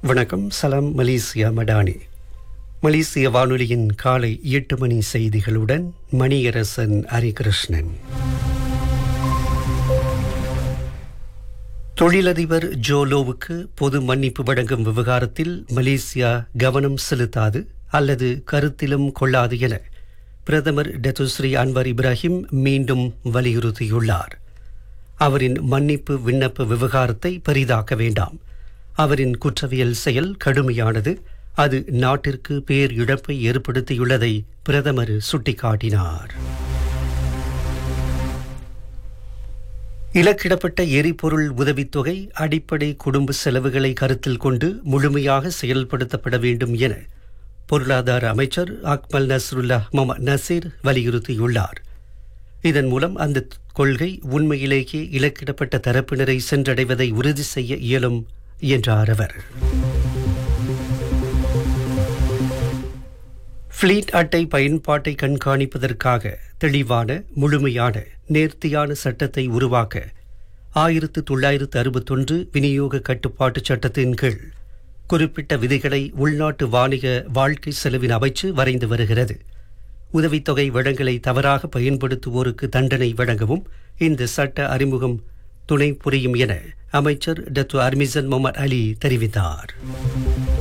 வணக்கம் சலாம் மலேசியா மடானி மலேசிய வானொலியின் காலை எட்டு மணி செய்திகளுடன் மணியரசன் ஹரிகிருஷ்ணன் தொழிலதிபர் ஜோலோவுக்கு பொது மன்னிப்பு வழங்கும் விவகாரத்தில் மலேசியா கவனம் செலுத்தாது அல்லது கருத்திலும் கொள்ளாது என பிரதமர் டத்துஸ்ரீ அன்வர் இப்ராஹிம் மீண்டும் வலியுறுத்தியுள்ளார் அவரின் மன்னிப்பு விண்ணப்ப விவகாரத்தை பெரிதாக்க வேண்டாம் அவரின் குற்றவியல் செயல் கடுமையானது அது நாட்டிற்கு பேர் இழப்பை ஏற்படுத்தியுள்ளதை பிரதமர் சுட்டிக்காட்டினார் இலக்கிடப்பட்ட எரிபொருள் உதவித்தொகை அடிப்படை குடும்ப செலவுகளை கருத்தில் கொண்டு முழுமையாக செயல்படுத்தப்பட வேண்டும் என பொருளாதார அமைச்சர் அக்மல் நஸ்ருல்லா முகமது நசீர் வலியுறுத்தியுள்ளார் இதன் மூலம் அந்த கொள்கை உண்மையிலேயே இலக்கிடப்பட்ட தரப்பினரை சென்றடைவதை உறுதி செய்ய இயலும் என்றார் அவர் ஃபிளீட் அட்டை பயன்பாட்டை கண்காணிப்பதற்காக தெளிவான முழுமையான நேர்த்தியான சட்டத்தை உருவாக்க ஆயிரத்து தொள்ளாயிரத்து அறுபத்தொன்று விநியோக கட்டுப்பாட்டு சட்டத்தின் கீழ் குறிப்பிட்ட விதிகளை உள்நாட்டு வாணிக வாழ்க்கை செலவின் அமைச்சு வரைந்து வருகிறது உதவித்தொகை வழங்கலை தவறாக பயன்படுத்துவோருக்கு தண்டனை வழங்கவும் இந்த சட்ட அறிமுகம் துணை புரியும் என அமைச்சர் டத்து அர்மிசன் முகமது அலி தெரிவித்தார்